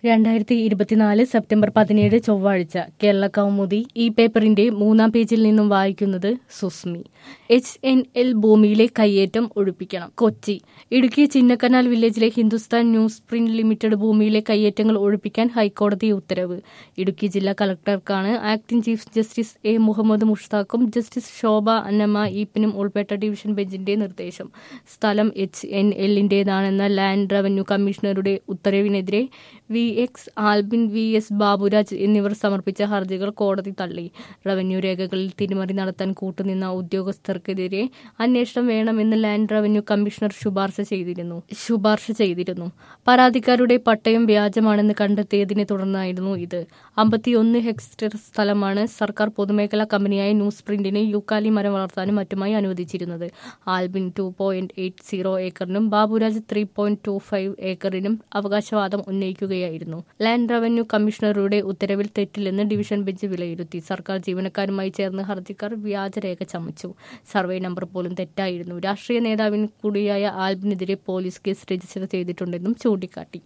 രണ്ടായിരത്തി ഇരുപത്തിനാല് സെപ്റ്റംബർ പതിനേഴ് ചൊവ്വാഴ്ച കേരള കൗമുദി ഈ പേപ്പറിന്റെ മൂന്നാം പേജിൽ നിന്നും വായിക്കുന്നത് സുസ്മി എച്ച് എൻ എൽ ഭൂമിയിലെ കയ്യേറ്റം ഒഴിപ്പിക്കണം കൊച്ചി ഇടുക്കി ചിന്നക്കനാൽ വില്ലേജിലെ ഹിന്ദുസ്ഥാൻ ന്യൂസ് പ്രിന്റ് ലിമിറ്റഡ് ഭൂമിയിലെ കയ്യേറ്റങ്ങൾ ഒഴിപ്പിക്കാൻ ഹൈക്കോടതി ഉത്തരവ് ഇടുക്കി ജില്ലാ കളക്ടർക്കാണ് acting chief justice A Muhammad മുഷ്താഖും ജസ്റ്റിസ് ശോഭ അന്നമ്മ ഈപ്പനും ഉൾപ്പെട്ട ഡിവിഷൻ ബെഞ്ചിന്റെ നിർദ്ദേശം സ്ഥലം എച്ച് എൻ എല്ലിന്റേതാണെന്ന ലാൻഡ് റവന്യൂ കമ്മീഷണറുടെ ഉത്തരവിനെതിരെ V X Albin V S Baburaj എന്നിവർ സമർപ്പിച്ച ഹർജികൾ കോടതി തള്ളി റവന്യൂ രേഖകളിൽ തിരിമറി നടത്താൻ കൂട്ടുനിന്ന ഉദ്യോഗസ്ഥർക്കെതിരെ അന്വേഷണം വേണമെന്ന് ലാൻഡ് റവന്യൂ കമ്മീഷണർ ശുപാർശ ചെയ്തിരുന്നു ശുപാർശ ചെയ്തിരുന്നു പരാതിക്കാരുടെ പട്ടയം വ്യാജമാണെന്ന് കണ്ടെത്തിയതിനെ തുടർന്നായിരുന്നു ഇത് അമ്പത്തിയൊന്ന് ഹെക്ടർ സ്ഥലമാണ് സർക്കാർ പൊതുമേഖലാ കമ്പനിയായ ന്യൂസ് പ്രിന്റിന് യൂക്കാലി മരം വളർത്താനും മറ്റുമായി അനുവദിച്ചിരുന്നത് Albin two point eight zero ഏക്കറിനും Baburaj three point two five ഏക്കറിനും അവകാശവാദം ഉന്നയിക്കുകയായിരുന്നു ലാൻഡ് റവന്യൂ കമ്മീഷണറുടെ ഉത്തരവിൽ തെറ്റില്ലെന്ന് ഡിവിഷൻ ബെഞ്ച് വിലയിരുത്തി സർക്കാർ ജീവനക്കാരുമായി ചേർന്ന് ഹർജിക്കാർ വ്യാജരേഖ ചമച്ചു സർവേ നമ്പർ പോലും തെറ്റായിരുന്നു രാഷ്ട്രീയ നേതാവിന് കൂടിയായ ആൽബിനെതിരെ പോലീസ് കേസ് രജിസ്റ്റർ ചെയ്തിട്ടുണ്ടെന്നും ചൂണ്ടിക്കാട്ടി